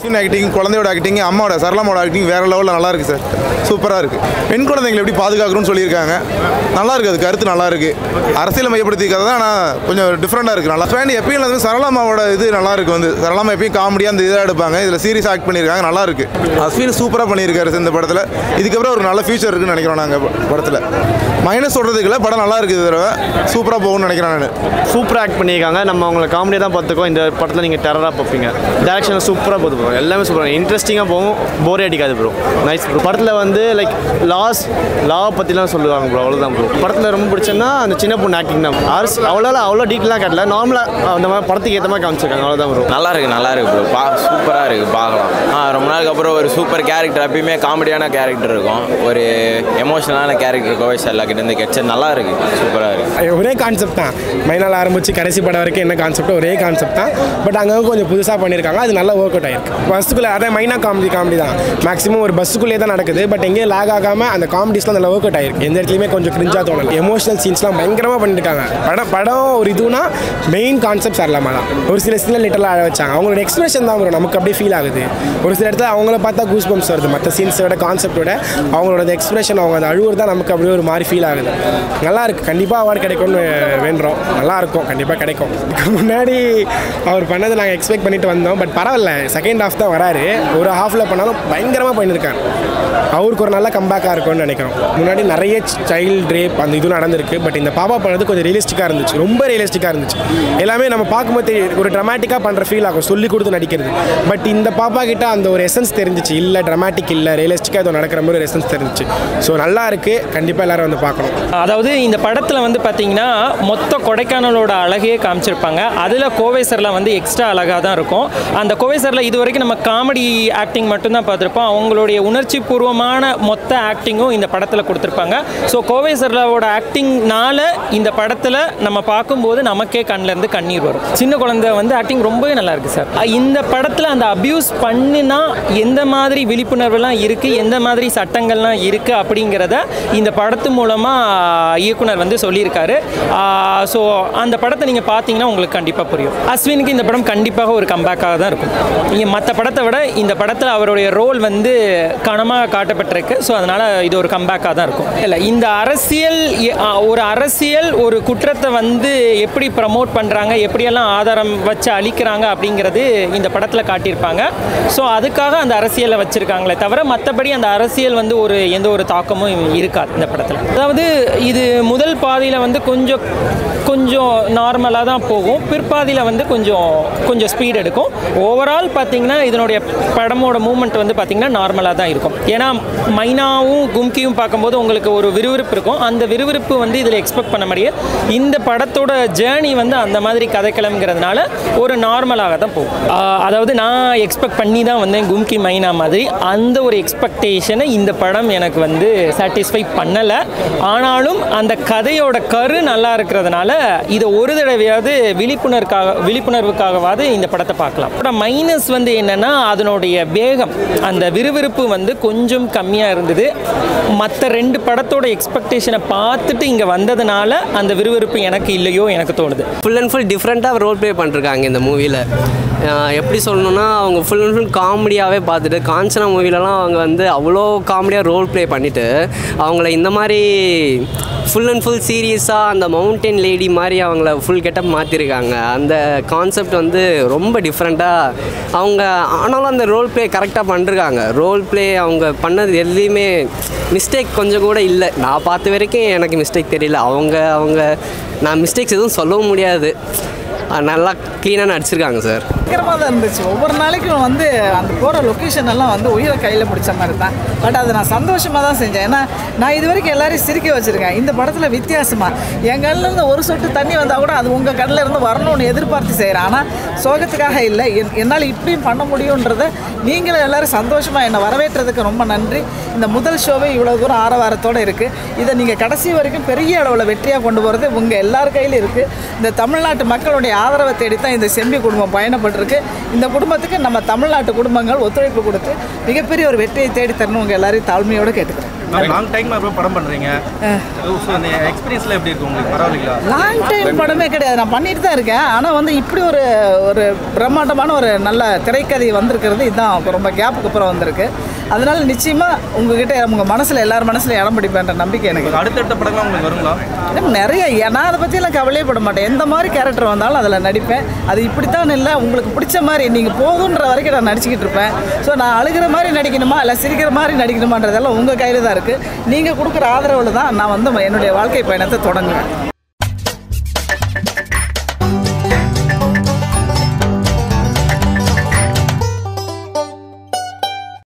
Ashwin acting குழந்தையோட acting அம்மாவோட சரளாமோட acting வேற லெவலில் நல்லா இருக்கு சார் சூப்பராக இருக்கு பெண் குழந்தைங்களை எப்படி பாதுகாக்கணும்னு சொல்லியிருக்காங்க நல்லா இருக்கு அது கருத்து நல்லா இருக்கு அரசியல் மையப்படுத்தி கதை தான் ஆனால் கொஞ்சம் டிஃப்ரெண்டாக இருக்கு நல்லா ஃபேன் எப்பயும் வந்து சரளாமாவோட இது நல்லா இருக்கு வந்து சரளாமா எப்பயும் காமெடியாக அந்த இதாக எடுப்பாங்க இதில் சீரியஸ் ஆக்ட் பண்ணியிருக்காங்க நல்லா இருக்கு அஸ்வின் சூப்பராக பண்ணியிருக்காரு சார் இந்த படத்தில் இதுக்கப்புறம் ஒரு நல்ல ஃபியூச்சர் இருக்குன்னு நினைக்கிறோம் நாங்கள் படத்தில் மைனஸ் சொல்கிறதுக்கு இல்லை படம் நல்லா இருக்குது தடவை சூப்பராக போகும்னு நினைக்கிறேன் நான் சூப்பராக ஆக்ட் பண்ணியிருக்காங்க நம்ம அவங்களை காமெடியாக தான் பார்த்துக்கோ இந்த படத்தில் நீங்கள் டெரராக பார்ப்பீங்க டேரக்ஷன் சூப்பராக போகுது ப்ரோ எல்லாமே சூப்பராக இன்ட்ரெஸ்டிங்காக போகும் போரே அடிக்காது ப்ரோ நைஸ் ப்ரோ படத்தில் வந்து லைக் லாஸ் லா பற்றிலாம் சொல்லுவாங்க ப்ரோ அவ்வளோதான் ப்ரோ படத்தில் ரொம்ப பிடிச்சதுன்னா அந்த சின்ன பொண்ணு ஆக்டிங் தான் ஆர்ஸ் அவ்வளோ அவ்வளோ டீட்டெயிலாக காட்டல நார்மலாக அந்த மாதிரி படத்துக்கு ஏற்ற மாதிரி காமிச்சிருக்காங்க அவ்வளோதான் ப்ரோ நல்லா இருக்கு நல்லா இருக்கு ப்ரோ பா சூப்பராக இருக்கு பார்க்கலாம் ஆ ரொம்ப நாளுக்கு அப்புறம் ஒரு சூப்பர் கேரக்டர் எப்பயுமே காமெடியான கேரக்டர் இருக்கும் ஒரு எமோஷனலான கேரக்டர் கோவைஸ் எல்லா கிட்ட இருந்து கிடைச்சது நல்லா இருக்கு சூப்பராக இருக்கு ஒரே கான்செப்ட் தான் மைனால் ஆரம்பிச்சு கடைசி படம் வரைக்கும் என்ன கான்செப்ட் ஒரே கான்செப்ட் தான் பட் அங்கே கொஞ்சம் புதுசாக பண்ணியிருக்காங்க அது நல்லா ஒர்க் அவுட் ஆயிருக்கு பஸ்ஸுக்குள்ளே அதே மைனா காமெடி காமெடி தான் மேக்ஸிமம் ஒரு பஸ்ஸுக்குள்ளே தான் நடக்குது பட் எங்கேயும் லேக் ஆகாமல் அந்த காமெடிஸ்லாம் நல்லா ஒர்க் அவுட் ஆயிருக்கு எந்த இடத்துலையுமே கொஞ்சம் கிரிஞ்சாக தோணல எமோஷனல் சீன்ஸ்லாம் பயங்கரமாக பண்ணியிருக்காங்க படம் படம் ஒரு இதுனா மெயின் கான்செப்ட் சரலாமா தான் ஒரு சில சீனில் லிட்டலாக அழ வச்சாங்க அவங்களோட எக்ஸ்பிரஷன் தான் வரும் நமக்கு அப்படியே ஃபீல் ஆகுது ஒரு சில இடத்துல அவங்கள பார்த்தா கூஸ் பம்ப்ஸ் வருது மற்ற சீன்ஸோட கான்செப்டோட அவங்களோட எக்ஸ்பிரஷன் அவங்க அந்த அழுவுறது தான் நமக்கு அப்படியே ஒரு மாதிரி ஃபீல் ஆகுது நல்லா இருக்கு கண்டிப்பாக அவார்டு கிடைக்கும்னு வேண்டுறோம் நல்லா இருக்கும் கண்டிப்பாக கிடைக்கும் இதுக்கு முன்னாடி அவர் பண்ணதை நாங்கள் எக்ஸ்பெக்ட் பண்ணிட்டு வந்தோம் பட் பரவாயில்ல செகண்ட் ஹாஃப் தான் வராரு ஒரு ஹாஃபில் பண்ணாலும் பயங்கரமாக பண்ணியிருக்காங்க அவருக்கு ஒரு நல்ல கம்பேக்காக இருக்கும்னு நினைக்கிறோம் முன்னாடி நிறைய சைல்டு ரேப் அந்த இது நடந்திருக்கு பட் இந்த பாப்பா பண்ணது கொஞ்சம் ரியலிஸ்டிக்காக இருந்துச்சு ரொம்ப ரியலிஸ்டிக்காக இருந்துச்சு எல்லாமே நம்ம பார்க்கும்போது தெரியும் ஒரு ட்ராமாட்டிக்காக பண்ணுற ஃபீல் ஆகும் சொல்லி கொடுத்து நடிக்கிறது பட் இந்த பாப்பா கிட்ட அந்த ஒரு எசன்ஸ் தெரிஞ்சிச்சு இல்லை ட்ராமாட்டிக் இல்லை ரியலிஸ்டிக்காக இது நடக்கிற மாதிரி ஒரு எசன்ஸ் தெரிஞ்சிச்சு ஸோ நல்லா இருக்குது கண்டிப்பாக எல்லாரும் வந்து பார்க்கணும் அதாவது இந்த படத்தில் வந்து பார்த்தீங்கன்னா மொத்த கொடைக்கானலோட அழகையே காமிச்சிருப்பாங்க அதில் கோவைசரில் வந்து எக்ஸ்ட்ரா அழகாக தான் இருக்கும் அந்த கோவைசரில் இது வரைக்கும் நம்ம காமெடி ஆக்டிங் மட்டும்தான் பார்த்துருப்போம் அவங்களுடைய உணர்ச்சி பூர்வமான மொத்த ஆக்டிங்கும் இந்த படத்தில் கொடுத்துருப்பாங்க ஸோ கோவைசர்லாவோட ஆக்டிங்னால இந்த படத்தில் நம்ம பார்க்கும்போது நமக்கே கண்ணிலேருந்து கண்ணீர் வரும் சின்ன குழந்தை வந்து ஆக்டிங் ரொம்பவே நல்லா இருக்கு சார் இந்த படத்தில் அந்த அபியூஸ் பண்ணினா எந்த மாதிரி விழிப்புணர்வுலாம் இருக்குது எந்த மாதிரி சட்டங்கள்லாம் இருக்குது அப்படிங்கிறத இந்த படத்து மூலமாக இயக்குனர் வந்து சொல்லியிருக்காரு ஸோ அந்த படத்தை நீங்கள் பார்த்தீங்கன்னா உங்களுக்கு கண்டிப்பாக புரியும் அஸ்வினுக்கு இந்த படம் கண்டிப்பாக ஒரு கம்பேக்காக தான் இருக்கும் நீங்கள் மற்ற படத்தை விட இந்த படத்தில் அவருடைய ரோல் வந்து கனமாக காட்டப்பட்டிருக்கு ஸோ அதனால் இது ஒரு கம்பேக்காக தான் இருக்கும் இல்லை இந்த அரசியல் எ- ஆ, ஒரு அரசியல் ஒரு குற்றத்தை வந்து எப்படி ப்ரமோட் பண்ணுறாங்க எப்படியெல்லாம் ஆதாரம் வச்சு அழிக்கிறாங்க அப்படிங்கிறது இந்த படத்தில் காட்டியிருப்பாங்க ஸோ அதுக்காக அந்த அரசியலை வச்சுருக்காங்களே தவிர மற்றபடி அந்த அரசியல் வந்து ஒரு எந்த ஒரு தாக்கமும் இருக்காது இந்த படத்தில் அதாவது இது முதல் பாதியில் வந்து கொஞ்சம் கொஞ்சம் நார்மலாக தான் போகும் பிற்பாதியில் வந்து கொஞ்சம் கொஞ்சம் ஸ்பீட் எடுக்கும் ஓவரால் பார்த்தீங்கன்னா இதனுடைய படமோட மூமெண்ட் வந்து பார்த்தீங்கன்னா நார்மலாக தான் இருக்கும் ஏன்னா மைனாவும் கும்கியும் பார்க்கும்போது உங்களுக்கு ஒரு விறுவிறுப்பு இருக்கும் அந்த விறுவிறுப்பு வந்து இதில் எக்ஸ்பெக்ட் பண்ண முடியாது இந்த படத்தோட ஜேர்னி வந்து அந்த மாதிரி கதைக்கிழமைங்கிறதுனால ஒரு நார்மலாக தான் போகும் ஆஹ் அதாவது நான் எக்ஸ்பெக்ட் பண்ணி தான் வந்தேன் கும்கி மைனா மாதிரி அந்த ஒரு எக்ஸ்பெக்டேஷனை இந்த படம் எனக்கு வந்து சாட்டிஸ்ஃபை பண்ணலை ஆனாலும் அந்த கதையோட கரு நல்லா இருக்கிறதுனால இதை ஒரு தடவையாவது விழிப்புணர்வுக்காக விழிப்புணர்வுக்காகவாவது இந்த படத்தை பார்க்கலாம் படம் மைனஸ் வந்து என்னன்னா அதனுடைய வேகம் அந்த விறுவிறுப்பு வந்து கொஞ்சம் கம்மியாக இருந்தது மற்ற ரெண்டு படத்தோட எக்ஸ்பெக்டேஷனை பார்த்துட்டு இங்கே வந்ததுனால அந்த விறுவிறுப்பு எனக்கு இல்லையோ எனக்கு தோணுது ஃபுல் அண்ட் ஃபுல் டிஃப்ரெண்ட்டாக ரோல் ப்ளே பண்ணிருக்காங்க இந்த மூவியில் எப்படி சொல்லணும்னா அவங்க ஃபுல் அண்ட் ஃபுல் காமெடியாகவே பார்த்துட்டு காஞ்சனா மூவிலலாம் அவங்க வந்து அவ்வளோ காமெடியாக ரோல் ப்ளே பண்ணிவிட்டு அவங்கள இந்த மாதிரி ஃபுல் அண்ட் ஃபுல் சீரியஸாக அந்த மவுண்டன் லேடி மாதிரி அவங்கள ஃபுல் கெட்டப் மாற்றிருக்காங்க அந்த கான்செப்ட் வந்து ரொம்ப டிஃப்ரெண்ட்டாக அவங்க ஆனாலும் அந்த ரோல் ப்ளே கரெக்டாக பண்ணிருக்காங்க ரோல் ப்ளே அவங்க பண்ணது எதுலேயுமே மிஸ்டேக் கொஞ்சம் கூட இல்லை நான் பார்த்த வரைக்கும் எனக்கு மிஸ்டேக் தெரியல அவங்க அவங்க நான் மிஸ்டேக்ஸ் எதுவும் சொல்லவும் முடியாது அஹ் நல்லா க்ளீனாக நடிச்சிருக்காங்க சார் பயங்கரமாக தான் இருந்துச்சு ஒவ்வொரு நாளைக்கும் வந்து அந்த போகிற லொக்கேஷன் எல்லாம் வந்து உயிரை கையில் பிடிச்ச மாதிரி தான் பட் அதை நான் சந்தோஷமாக தான் செஞ்சேன் ஏன்னா நான் இது வரைக்கும் எல்லாரையும் சிரிக்க வச்சுருக்கேன் இந்த படத்தில் வித்தியாசமாக என் கண்ணில் இருந்து ஒரு சொட்டு தண்ணி வந்தால் கூட அது உங்கள் கண்ணில் இருந்து வரணும்னு எதிர்பார்த்து செய்கிறேன் ஆனால் சோகத்துக்காக இல்லை என் என்னால் இப்படியும் பண்ண முடியுன்றதை நீங்களும் எல்லாரும் சந்தோஷமாக என்னை வரவேற்றதுக்கு ரொம்ப நன்றி இந்த முதல் ஷோவே இவ்வளோ தூரம் ஆரவாரத்தோடு இருக்குது இதை நீங்கள் கடைசி வரைக்கும் பெரிய அளவில் வெற்றியாக கொண்டு போகிறது உங்கள் எல்லார் கையிலும் இருக்குது இந்த தமிழ்நாட்டு மக்களுடைய ஆதரவை தேடி தான் இந்த செம்பி குடும்பம் பயணப்பட்டிருக்கு இந்த குடும்பத்துக்கு நம்ம தமிழ்நாட்டு குடும்பங்கள் ஒத்துழைப்பு கொடுத்து மிகப்பெரிய ஒரு வெற்றியை தேடி தரணும் உங்கள் எல்லாரையும் தாழ்மையோடு கேட்டுக்கிறேன் லாங் டைம் அப்புறம் படம் பண்ணுறீங்க ஸோ அந்த எக்ஸ்பீரியன்ஸ்லாம் எப்படி இருக்கு உங்களுக்கு பரவாயில்லைங்களா லாங் டைம் படமே கிடையாது நான் பண்ணிட்டு தான் இருக்கேன் ஆனால் வந்து இப்படி ஒரு ஒரு பிரம்மாண்டமான ஒரு நல்ல திரைக்கதை வந்திருக்கிறது இதுதான் ரொம்ப கேப்புக்கு அப்புறம் வந்திருக்கு அதனால நிச்சயமாக உங்ககிட்ட உங்கள் மனசில் எல்லார் மனசில் இடம் பிடிப்பேன்ற நம்பிக்கை எனக்கு இருக்கு. அடுத்தடுத்த படம்லாம் உங்களுக்கு வருங்களா எனக்கு நிறைய ஏ- நான் அதை பற்றியெல்லாம் கவலையே பட மாட்டேன் எந்த மாதிரி கேரக்டர் வந்தாலும் அதில் நடிப்பேன் அது இப்படித்தான் இல்லை உங்களுக்கு பிடிச்ச மாதிரி நீங்கள் போதுன்ற வரைக்கும் நான் நடிச்சுக்கிட்டு இருப்பேன் ஸோ நான் அழுகிற மாதிரி நடிக்கணுமா இல்லை சிரிக்கிற மாதிரி நடிக்கணுமான்றதெல்லாம் உங்கள் கையில் தான் இருக்குது நீங்கள் கொடுக்குற ஆதரவில் தான் நான் வந்து என்னுடைய வாழ்க்கை பயணத்தை தொடங்குவேன்